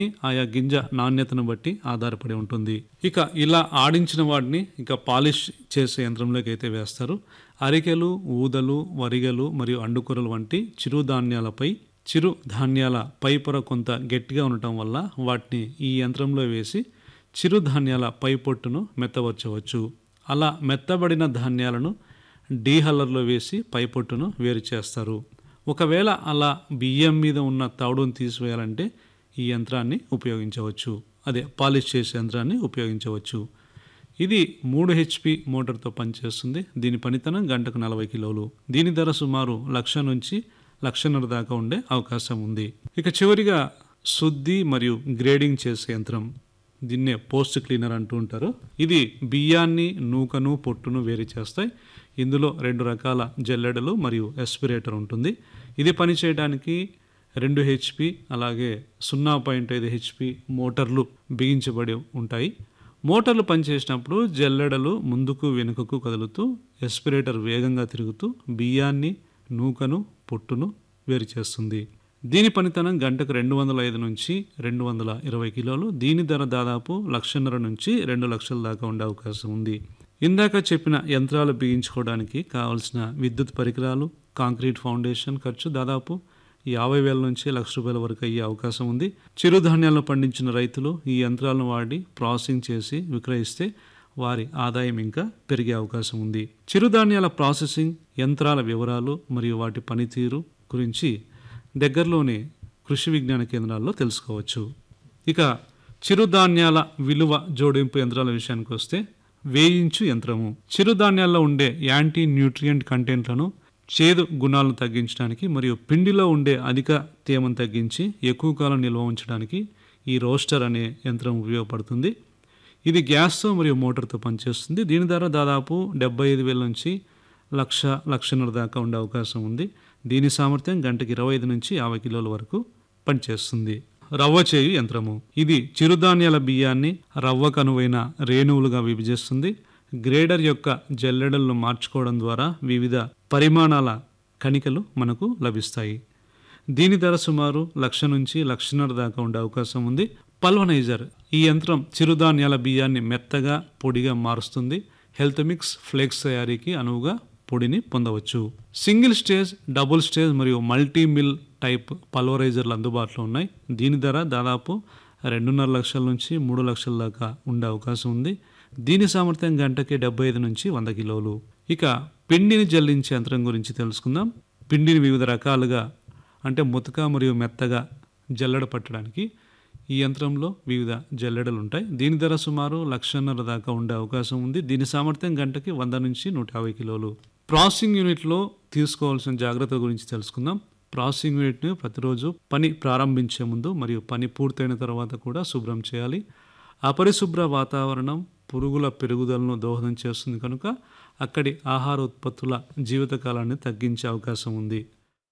ఆయా గింజ నాణ్యతను బట్టి ఆధారపడి ఉంటుంది ఇక ఇలా ఆడించిన వాటిని ఇక పాలిష్ చేసే యంత్రంలోకి అయితే వేస్తారు అరికెలు ఊదలు వరిగలు మరియు అండుకూరలు వంటి చిరుధాన్యాలపై చిరు ధాన్యాల పై పొర కొంత గట్టిగా ఉండటం వల్ల వాటిని ఈ యంత్రంలో వేసి చిరుధాన్యాల పై పొట్టును మెత్తవచ్చవచ్చు అలా మెత్తబడిన ధాన్యాలను డీహల్లర్లో వేసి పై పొట్టును వేరు చేస్తారు ఒకవేళ అలా బియ్యం మీద ఉన్న తౌడును తీసివేయాలంటే ఈ యంత్రాన్ని ఉపయోగించవచ్చు అదే పాలిష్ చేసే యంత్రాన్ని ఉపయోగించవచ్చు ఇది మూడు హెచ్పి మోటార్తో పనిచేస్తుంది దీని పనితనం గంటకు నలభై కిలోలు దీని ధర సుమారు లక్ష నుంచి లక్షన్నర దాకా ఉండే అవకాశం ఉంది ఇక చివరిగా శుద్ధి మరియు గ్రేడింగ్ చేసే యంత్రం దీన్నే పోస్ట్ క్లీనర్ అంటూ ఉంటారు ఇది బియ్యాన్ని నూకను పొట్టును వేరు చేస్తాయి ఇందులో రెండు రకాల జల్లెడలు మరియు ఎస్పిరేటర్ ఉంటుంది ఇది పనిచేయడానికి రెండు హెచ్పి అలాగే సున్నా పాయింట్ ఐదు హెచ్పి మోటార్లు బిగించబడి ఉంటాయి మోటార్లు పనిచేసినప్పుడు జల్లెడలు ముందుకు వెనుకకు కదులుతూ ఎస్పిరేటర్ వేగంగా తిరుగుతూ బియ్యాన్ని నూకను పొట్టును వేరు చేస్తుంది దీని పనితనం గంటకు రెండు వందల ఐదు నుంచి రెండు వందల ఇరవై కిలోలు దీని ధర దాదాపు లక్షన్నర నుంచి రెండు లక్షల దాకా ఉండే అవకాశం ఉంది ఇందాక చెప్పిన యంత్రాలు బిగించుకోవడానికి కావలసిన విద్యుత్ పరికరాలు కాంక్రీట్ ఫౌండేషన్ ఖర్చు దాదాపు యాభై వేల నుంచి లక్ష రూపాయల వరకు అయ్యే అవకాశం ఉంది చిరుధాన్యాలను పండించిన రైతులు ఈ యంత్రాలను వాడి ప్రాసెసింగ్ చేసి విక్రయిస్తే వారి ఆదాయం ఇంకా పెరిగే అవకాశం ఉంది చిరుధాన్యాల ప్రాసెసింగ్ యంత్రాల వివరాలు మరియు వాటి పనితీరు గురించి దగ్గరలోని కృషి విజ్ఞాన కేంద్రాల్లో తెలుసుకోవచ్చు ఇక చిరుధాన్యాల విలువ జోడింపు యంత్రాల విషయానికి వస్తే వేయించు యంత్రము చిరుధాన్యాల్లో ఉండే యాంటీ న్యూట్రియంట్ కంటెంట్లను చేదు గుణాలను తగ్గించడానికి మరియు పిండిలో ఉండే అధిక తేమను తగ్గించి ఎక్కువ కాలం నిల్వ ఉంచడానికి ఈ రోస్టర్ అనే యంత్రం ఉపయోగపడుతుంది ఇది గ్యాస్తో మరియు మోటార్తో పనిచేస్తుంది దీని ద్వారా దాదాపు డెబ్బై ఐదు వేల నుంచి లక్ష లక్షన్నర దాకా ఉండే అవకాశం ఉంది దీని సామర్థ్యం గంటకి ఇరవై ఐదు నుంచి యాభై కిలోల వరకు పనిచేస్తుంది రవ్వ చేయు యంత్రము ఇది చిరుధాన్యాల బియ్యాన్ని రవ్వ కనువైన రేణువులుగా విభజిస్తుంది గ్రేడర్ యొక్క జల్లెడలను మార్చుకోవడం ద్వారా వివిధ పరిమాణాల కణికలు మనకు లభిస్తాయి దీని ధర సుమారు లక్ష నుంచి లక్షన్నర దాకా ఉండే అవకాశం ఉంది పల్వనైజర్ ఈ యంత్రం చిరుధాన్యాల బియ్యాన్ని మెత్తగా పొడిగా మారుస్తుంది హెల్త్ మిక్స్ ఫ్లేక్స్ తయారీకి అనువుగా పొడిని పొందవచ్చు సింగిల్ స్టేజ్ డబుల్ స్టేజ్ మరియు మల్టీ మిల్ టైప్ పల్వరైజర్లు అందుబాటులో ఉన్నాయి దీని ధర దాదాపు రెండున్నర లక్షల నుంచి మూడు లక్షల దాకా ఉండే అవకాశం ఉంది దీని సామర్థ్యం గంటకి డెబ్బై ఐదు నుంచి వంద కిలోలు ఇక పిండిని జల్లించే యంత్రం గురించి తెలుసుకుందాం పిండిని వివిధ రకాలుగా అంటే ముతక మరియు మెత్తగా జల్లెడ పట్టడానికి ఈ యంత్రంలో వివిధ జల్లెడలు ఉంటాయి దీని ధర సుమారు లక్షన్నర దాకా ఉండే అవకాశం ఉంది దీని సామర్థ్యం గంటకి వంద నుంచి నూట యాభై కిలోలు ప్రాసెసింగ్ యూనిట్లో తీసుకోవాల్సిన జాగ్రత్తల గురించి తెలుసుకుందాం ప్రాసెసింగ్ యూనిట్ని ప్రతిరోజు పని ప్రారంభించే ముందు మరియు పని పూర్తయిన తర్వాత కూడా శుభ్రం చేయాలి అపరిశుభ్ర వాతావరణం పురుగుల పెరుగుదలను దోహదం చేస్తుంది కనుక అక్కడి ఆహార ఉత్పత్తుల జీవితకాలాన్ని తగ్గించే అవకాశం ఉంది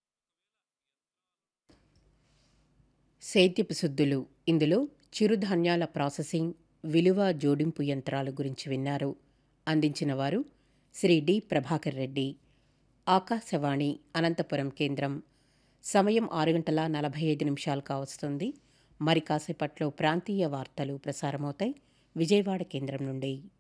సేద్యపు శుద్ధులు ఇందులో చిరుధాన్యాల ప్రాసెసింగ్ విలువ జోడింపు యంత్రాల గురించి విన్నారు అందించిన వారు శ్రీ డి ప్రభాకర్ రెడ్డి ఆకాశవాణి అనంతపురం కేంద్రం సమయం ఆరు గంటల నలభై ఐదు నిమిషాలు కావస్తుంది మరి కాసేపట్లో ప్రాంతీయ వార్తలు ప్రసారమవుతాయి విజయవాడ కేంద్రం నుండి